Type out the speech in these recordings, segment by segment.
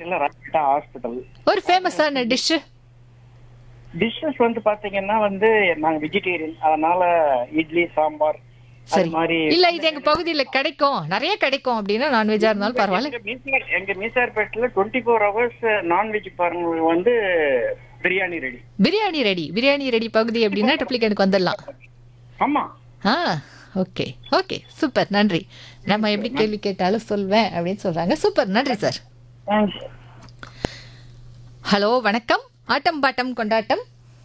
இல்ல ரத்தா ஹாஸ்பிட்டல் ஒரு ஃபேமஸான டிஷ்ஷு டிஷ்ஷஸ் வந்து பாத்தீங்கன்னா வந்து நாங்க வெஜிடேரியன் அதனால இட்லி சாம்பார் அது சரி மாதிரி இல்ல இது எங்க பகுதியில கிடைக்கும் நிறைய கிடைக்கும் அப்படின்னா நான்வெஜ்ஜா இருந்தாலும் பரவாயில்ல எங்க மீசார் எங்க மீசார்பேட்டில் டுவெண்ட்டி ஃபோர் ஹவர்ஸ் நான்வெஜ் பாருங்க வந்து biryani ready biryani ready biryani ready பகுதி அப்படின்னா ட்ரிப்ளிகேனுக்கு வந்துடலாம் ஆமா ஆ ஓகே ஓகே சூப்பர் நன்றி நம்ம எப்படி கேள்வி கேட்டாலும் சொல்வேன் அப்படின்னு சொல்றாங்க சூப்பர் நன்றி சார் தேங்க்ஸ் ஹலோ வணக்கம் ஆட்டம் பாட்டம் கொண்டாட்டம்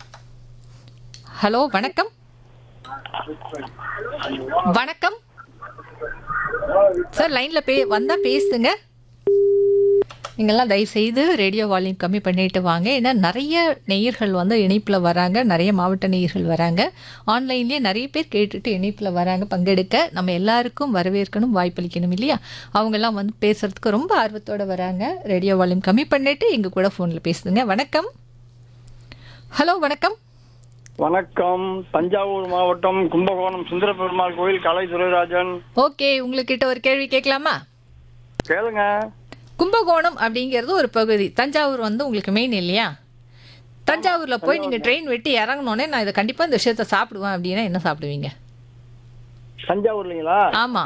ஹலோ வணக்கம் வணக்கம் சார் லைன்ல பே வந்தா பேசுங்க நீங்கள்லாம் தயவு செய்து ரேடியோ வால்யூம் கம்மி பண்ணிட்டு வாங்க ஏன்னா நிறைய நேயர்கள் வந்து இணைப்பில் வராங்க நிறைய மாவட்ட நேயர்கள் வராங்க ஆன்லைன்லேயே நிறைய பேர் கேட்டுட்டு இணைப்பில் வராங்க பங்கெடுக்க நம்ம எல்லாருக்கும் வரவேற்கணும் வாய்ப்பளிக்கணும் இல்லையா அவங்கெல்லாம் வந்து பேசுறதுக்கு ரொம்ப ஆர்வத்தோட வராங்க ரேடியோ வால்யூம் கம்மி பண்ணிட்டு எங்க கூட ஃபோனில் பேசுதுங்க வணக்கம் ஹலோ வணக்கம் வணக்கம் தஞ்சாவூர் மாவட்டம் கும்பகோணம் சுந்தர பெருமாள் கோயில் கலை துரைராஜன் ஓகே உங்ககிட்ட ஒரு கேள்வி கேட்கலாமா கேளுங்க கும்பகோணம் அப்படிங்கிறது ஒரு பகுதி தஞ்சாவூர் வந்து உங்களுக்கு மெயின் இல்லையா தஞ்சாவூர்ல போய் நீங்க ட்ரெயின் வெட்டி இறங்கினோடனே நான் இதை கண்டிப்பா இந்த விஷயத்த சாப்பிடுவேன் அப்படின்னா என்ன சாப்பிடுவீங்க தஞ்சாவூர்லீங்களா ஆமா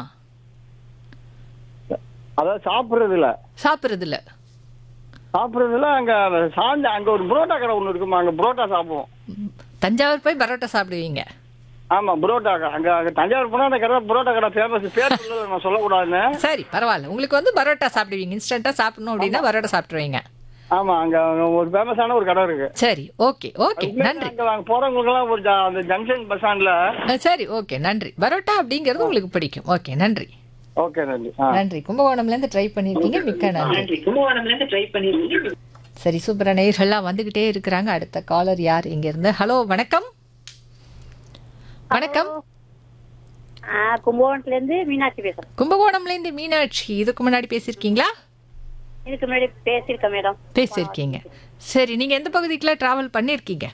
அதாவது சாப்பிடுறது இல்ல சாப்பிட்றது இல்ல சாப்பிடுறது இல்ல அங்க சாஞ்ச அங்க ஒரு புரோட்டா கடை ஒண்ணு இருக்குமா அங்க புரோட்டா சாப்பிடுவோம் தஞ்சாவூர் போய் பரோட்டா சாப்பிடுவீங்க ஆமா புரோட்டா கடை. அங்க அங்க தஞ்சாவூர் போனா அந்த கடை புரோட்டா கடை ஃபேமஸ் பேர் சொல்லல நான் சொல்லக்கூடாதுன்னு சரி பரவாயில்ல உங்களுக்கு வந்து பரோட்டா சாப்பிடுவீங்க இன்ஸ்டன்ட்டா சாப்பிடணும் அப்படின்னா பரோட்டா சாப்பிடுவீங்க ஆமா அங்க அங்க ஒரு ஃபேமஸான ஒரு கடை இருக்கு சரி ஓகே ஓகே நன்றி அங்க அங்க போறவங்களுக்கு எல்லாம் ஒரு ஜ- அந்த ஜங்ஷன் பஸ் ஸ்டாண்ட்ல அஹ், சரி ஓகே நன்றி பரோட்டா அப்படிங்கிறது உங்களுக்கு பிடிக்கும் ஓகே நன்றி ஓகே நன்றி ஆ நன்றி கும்பகோணம்ல இருந்து ட்ரை பண்ணிருக்கீங்க மிக்க நன்றி சரி சூப்பரா நேயர்கள்லாம் வந்துகிட்டே இருக்கிறாங்க அடுத்த காலர் யார் இங்க இருந்து ஹலோ வணக்கம் வணக்கம் ஆ, கும்பகோணத்துல இருந்து மீனாட்சி பேசுறேன் கும்பகோணம்ல இருந்து மீனாட்சி இதுக்கு முன்னாடி பேசியிருக்கீங்களா இதுக்கு முன்னாடி பேசியிருக்கேன் மேடம் பேசியிருக்கீங்க சரி நீங்க எந்த பகுதிக்குலாம் டிராவல் பண்ணியிருக்கீங்க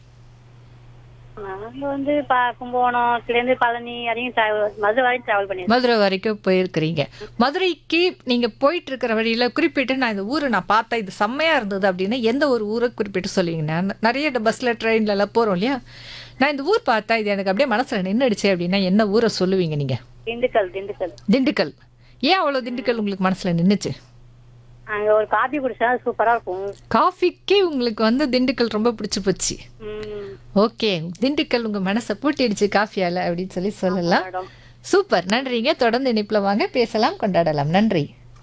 நாங்க வந்து ப- கும்பகோணத்துல இருந்து பழனி வரையும் travel- மதுரை வரையும் டிராவல் பண்ணியிருக்கோம் மதுரை வரைக்கும் போயிருக்கிறீங்க மதுரைக்கு நீங்க போயிட்டு இருக்கிற வழியில குறிப்பிட்டு நான் இந்த ஊரை நான் பார்த்தேன் இது செம்மையா இருந்தது அப்படின்னா எந்த ஒரு ஊரை குறிப்பிட்டு சொல்லுவீங்க நான் நிறைய பஸ்ல ட்ரெயின்ல எல்லாம் போறோம் இல்லையா நான் இந்த ஊர் பார்த்தா இது எனக்கு அப்படியே மனசுல நின்றுடுச்சு அப்படின்னா என்ன ஊரை சொல்லுவீங்க நீங்க திண்டுக்கல் திண்டுக்கல் திண்டுக்கல் ஏன் அவ்வளோ திண்டுக்கல் உங்களுக்கு மனசுல நின்றுச்சு அங்க ஒரு காபி குடிச்சா சூப்பரா இருக்கும் காஃபிக்கே உங்களுக்கு வந்து திண்டுக்கல் ரொம்ப பிடிச்சி போச்சு ம், ஓகே திண்டுக்கல் உங்க மனசை பூட்டிடுச்சு காஃபியால அப்படின்னு சொல்லி சொல்லலாம் மேடம் சூப்பர் நன்றிங்க தொடர்ந்து இணைப்பில் வாங்க பேசலாம் கொண்டாடலாம் நன்றி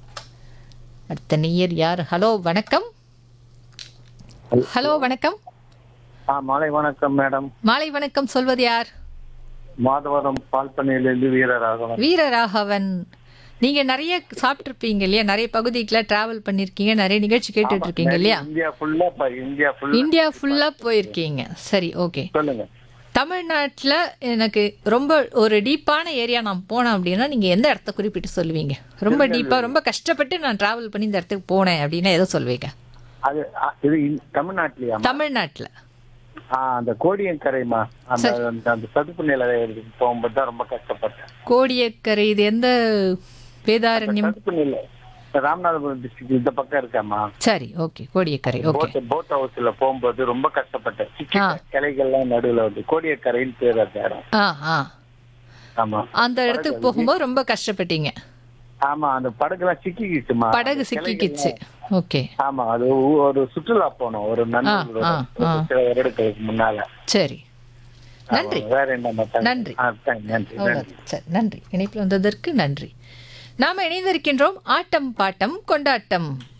அடுத்த நேயர் யார் ஹலோ வணக்கம் ஹலோ வணக்கம் ஆ மாலை வணக்கம் மேடம் மாலை வணக்கம் சொல்வது யார் மாதவரம் பால் பண்ணையிலிருந்து வீரராகவன் வீரராகவன் நீங்க நிறைய சாப்பிட்டிருப்பீங்க இல்லையா நிறைய பகுதிக்குலாம் டிராவல் பண்ணிருக்கீங்க நிறைய நிகழ்ச்சி கேட்டுட்டு இருக்கீங்க இல்லையா இந்தியா ஃபுல்லா இந்தியா ஃபுல்லா இந்தியா ஃபுல்லா போயிருக்கீங்க சரி ஓகே சொல்லுங்க தமிழ்நாட்டில் எனக்கு ரொம்ப ஒரு டீப்பான ஏரியா நான் போனேன் அப்படின்னா நீங்கள் எந்த இடத்த குறிப்பிட்டு சொல்லுவீங்க ரொம்ப டீப்பாக ரொம்ப கஷ்டப்பட்டு நான் ட்ராவல் பண்ணி இந்த இடத்துக்கு போனேன் அப்படின்னா எதை சொல்லுவீங்க அது அ, இது இந்- தமிழ்நாட்டிலயா தமிழ்நாட்டில் ஆ, அந்த கோடியக்கரைமா அந்த அந்த- அந்த சதுப்பு நிலை போகும்போது தான் ரொம்ப கஷ்டப்பட்டேன் கோடியக்கரை இது எந்த வேதாரண்யம் சதுப்பு நிலை ராமநாதபுரம் டிஸ்ட்ரிக்ட் இந்த பக்கம் இருக்காமா சரி okay Kodiakkarai okay boat boat ஹவுஸ்ல போகும்போது ரொம்ப கஷ்டப்பட்டேன் சிக்கி ஆ. கிளைகள்லாம் நடுவுல வந்து கோடியக்கரைன்னு பேர் அந்த இடம் ஆ ஆ ஆமா அந்த இடத்துக்கு போகும்போது ரொம்ப கஷ்டப்பட்டீங்க ஆமா அந்த படகுலாம் சிக்கிக்கிச்சுமா படகு சிக்கிக்கிச்சு ஓகே ஆமா அது ஒ- ஒரு சுற்றுலா போனோம் ஒரு நண்பர்களோட ஆ, ஆ. ஒரு சில வருடங்களுக்கு முன்னால சரி நன்றி ஆமா, வேற என்ன மத்த- நன்றி. ஆ, thank- நன்றி நன்றி அவ்வளவுதான். சரி நன்றி இணைப்பில் வந்ததற்கு நன்றி நாம் இணைந்திருக்கின்றோம் ஆட்டம் பாட்டம் கொண்டாட்டம்